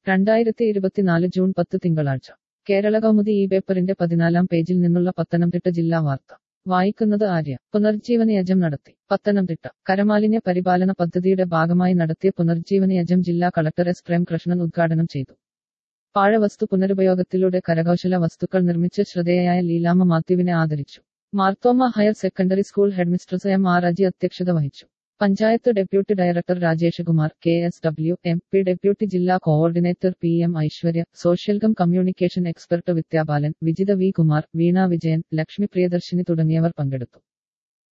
രണ്ടായിരത്തി ഇരുപത്തിനാല് ജൂൺ പത്ത് തിങ്കളാഴ്ച കേരള കൗമുദി ഈ പേപ്പറിന്റെ പതിനാലാം പേജിൽ നിന്നുള്ള പത്തനംതിട്ട ജില്ലാ വാർത്ത വായിക്കുന്നത് ആര്യ പുനർജീവന യജം നടത്തി പത്തനംതിട്ട കരമാലിന്യ പരിപാലന പദ്ധതിയുടെ ഭാഗമായി നടത്തിയ പുനർജീവന യജം ജില്ലാ കളക്ടർ എസ് പ്രേംകൃഷ്ണൻ ഉദ്ഘാടനം ചെയ്തു പാഴവസ്തു പുനരുപയോഗത്തിലൂടെ കരകൗശല വസ്തുക്കൾ നിർമ്മിച്ച് ശ്രദ്ധേയയായ ലീലാമ്മ മാത്യുവിനെ ആദരിച്ചു Marthoma higher secondary school headmistress M R Aji അധ്യക്ഷത വഹിച്ചു panchayat deputy director Rajesh Kumar K S W M P deputy ജില്ലാ coordinator P M Aishwarya social cum communication expert Vidyabalan Vijitha V Kumar Veena Vijayan Lakshmi Priyadarshini തുടങ്ങിയവർ പങ്കെടുത്തു